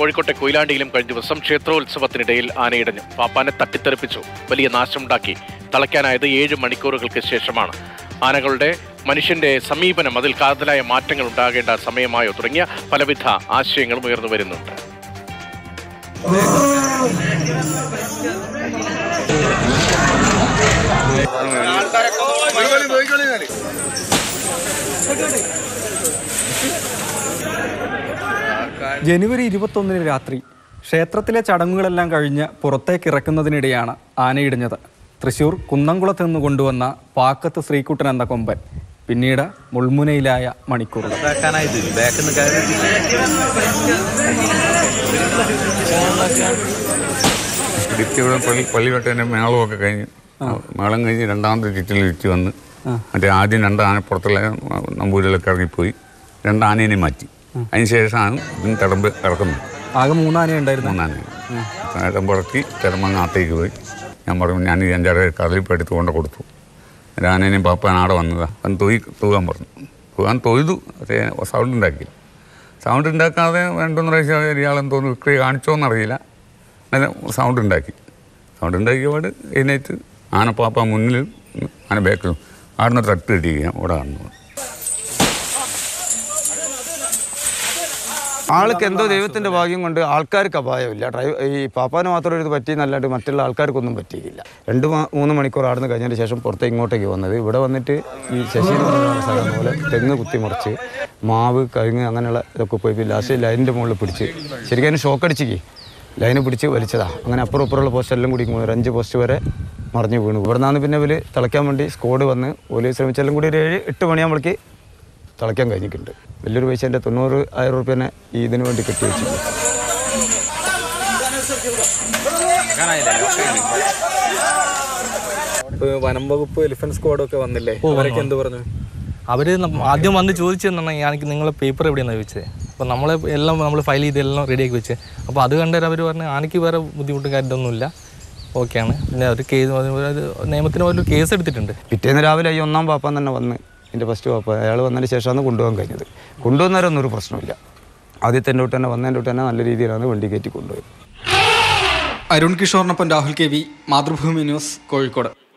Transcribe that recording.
കോഴിക്കോട്ടെ കൊയിലാണ്ടിയിലും കഴിഞ്ഞ ദിവസം ക്ഷേത്രോത്സവത്തിനിടയിൽ ആനയിടഞ്ഞു പാപ്പാനെ തട്ടിത്തെറിപ്പിച്ചു വലിയ നാശമുണ്ടാക്കി തളയ്ക്കാനായത് ഏഴ് മണിക്കൂറുകൾക്ക് ശേഷമാണ് ആനകളുടെ മനുഷ്യന്റെ സമീപനം അതിൽ കാതലായ മാറ്റങ്ങൾ ഉണ്ടാകേണ്ട സമയമായോ തുടങ്ങിയ പലവിധ ആശയങ്ങളും ഉയർന്നു വരുന്നുണ്ട് ജനുവരി ഇരുപത്തൊന്നിന് രാത്രി ക്ഷേത്രത്തിലെ ചടങ്ങുകളെല്ലാം കഴിഞ്ഞ് പുറത്തേക്ക് ഇറക്കുന്നതിനിടെയാണ് ആനയിടിഞ്ഞത് തൃശൂർ കുന്നംകുളത്ത് നിന്ന് കൊണ്ടുവന്ന പാക്കത്ത് ശ്രീകുട്ടൻ എന്ന കൊമ്പൻ പിന്നീട് മുൾമുനയിലായ മണിക്കൂറുകൾ ഡിറ്റിവിടെ പള്ളി പള്ളിവട്ടേൻ്റെ മേളമൊക്കെ കഴിഞ്ഞ് മേളം കഴിഞ്ഞ് രണ്ടാമത്തെ ചുറ്റിൽ ചുറ്റി വന്ന് മറ്റേ ആദ്യം രണ്ട് ആനപ്പുറത്തുള്ള നമ്പൂരിലൊക്കെ ഇറങ്ങിപ്പോയി രണ്ട് ആനേനെ മാറ്റി അതിന് ശേഷമാണ് ഇതിന് തിടമ്പ് ഇറക്കുന്നത് ആകെ മൂന്നാന ഉണ്ടായിരുന്നു മൂന്നാന തിടമ്പ് ഇറക്കി തിടമ്പങ്ങാത്തേക്ക് പോയി ഞാൻ പറഞ്ഞു ഞാൻ ഈ അഞ്ചാറ് കടലിൽ പോയി എടുത്ത് കൊണ്ട് കൊടുത്തു ഒരു ആനേനെയും പാപ്പാൻ ആടെ വന്നതാ അവൻ തൊയ് തൂകാൻ പറഞ്ഞു തൂകാൻ തൊയ്തു പക്ഷേ സൗണ്ട് ഉണ്ടാക്കിയില്ല സൗണ്ട് ഉണ്ടാക്കാതെ രണ്ടൊന്ന് പ്രാവശ്യം ഇയാളെന്തോ വിക്രി കാണിച്ചോന്നറിയില്ല അങ്ങനെ സൗണ്ട് ഉണ്ടാക്കി സൗണ്ട് ഉണ്ടാക്കിയപാട് എഴുന്നേറ്റ് ആനപ്പാപ്പ മുന്നിലും ആന ബാക്കിലും ആടുന്ന തട്ട് കിട്ടിയിരിക്കുക ഇവിടെ കാണുന്നു ആൾക്ക് എന്തോ ദൈവത്തിന്റെ ഭാഗ്യം കൊണ്ട് ആൾക്കാർക്ക് അപായമില്ല ഡ്രൈവ് ഈ പാപ്പാന് മാത്രം ഒരു ഇത് പറ്റി നല്ലതായിട്ട് മറ്റുള്ള ആൾക്കാർക്കൊന്നും പറ്റിയില്ല രണ്ട് മാ- മൂന്ന് മണിക്കൂർ ആടുന്ന് കഴിഞ്ഞതിന് ശേഷം പുറത്തേക്ക് ഇങ്ങോട്ടേക്ക് വന്നത് ഇവിടെ വന്നിട്ട് ഈ ശശി എന്ന് പറയുന്ന സ്ഥലം പോലെ തെങ്ങ് കുത്തിമുറിച്ച് മാവ് കഴുങ്ങ് അങ്ങനെയുള്ള ഇതൊക്കെ പോയി ലാസ്റ്റ് ലൈനിൻ്റെ മുകളിൽ പിടിച്ച് ശരിക്കും അതിന് ഷോക്ക് അടിച്ചിക്ക് ലൈന് പിടിച്ച് വലിച്ചതാ അങ്ങനെ അപ്പുറം ഇപ്പുറമുള്ള പോസ്റ്റ് എല്ലാം കൂടി ഒരു അഞ്ച് പോസ്റ്റ് വരെ മറിഞ്ഞു വീണു ഇവിടെ നിന്നാണ് പിന്നെ ഇവർ തിളയ്ക്കാൻ വേണ്ടി സ്കോഡ് വന്ന് പോലീസ് ശ്രമിച്ചെല്ലാം കൂടി ഒരു ഏഴ് എട്ട് മണിയാകുമ്പോഴേക്ക് തിളയ്ക്കാൻ കഴിഞ്ഞിട്ടുണ്ട് വലിയൊരു പൈസ എൻ്റെ തൊണ്ണൂറ് ആയിരം റുപ്യനെ ഈ ഇതിന് വേണ്ടി കെട്ടി വെച്ചിട്ടുണ്ട് വനം വകുപ്പ് എലിഫന്റ് സ്ക്വാഡും ഒക്കെ വന്നില്ലേ അവരൊക്കെ എന്ത് പറഞ്ഞു അവർ ആദ്യം വന്ന് ചോദിച്ചെന്നാണ് എനിക്ക് നിങ്ങളെ പേപ്പർ എവിടെയാണ് ചോദിച്ചത് അപ്പോൾ നമ്മൾ എല്ലാം നമ്മൾ ഫയൽ ചെയ്ത് എല്ലാം റെഡിയാക്കി വെച്ച് അപ്പോൾ അത് കണ്ടേരം അവർ പറഞ്ഞു ആനയ്ക്ക് വേറെ ബുദ്ധിമുട്ടും കാര്യമൊന്നുമില്ല ഓക്കെയാണ് പിന്നെ അവർ കേസ് നിയമത്തിന് ഒരു കേസ് എടുത്തിട്ടുണ്ട് പിറ്റേന്ന് രാവിലെ ഈ ഒന്നാം പാപ്പാൻ തന്നെ വന്ന് എൻ്റെ ഫസ്റ്റ് പാപ്പ അയാൾ വന്നതിന് ശേഷമാണ് കൊണ്ടുപോകാൻ കഴിഞ്ഞത് കൊണ്ടുവന്നവരൊന്നും ഒരു പ്രശ്നമില്ല ആദ്യത്തെ എൻ്റെ തൊട്ട് തന്നെ വന്നതിൻ്റെ തൊട്ട് തന്നെ നല്ല രീതിയിലാണ് വണ്ടി കയറ്റി കൊണ്ടുപോയത് അരുൺ കിഷോറിനൊപ്പം Rahul K V Mathrubhumi news Kozhikode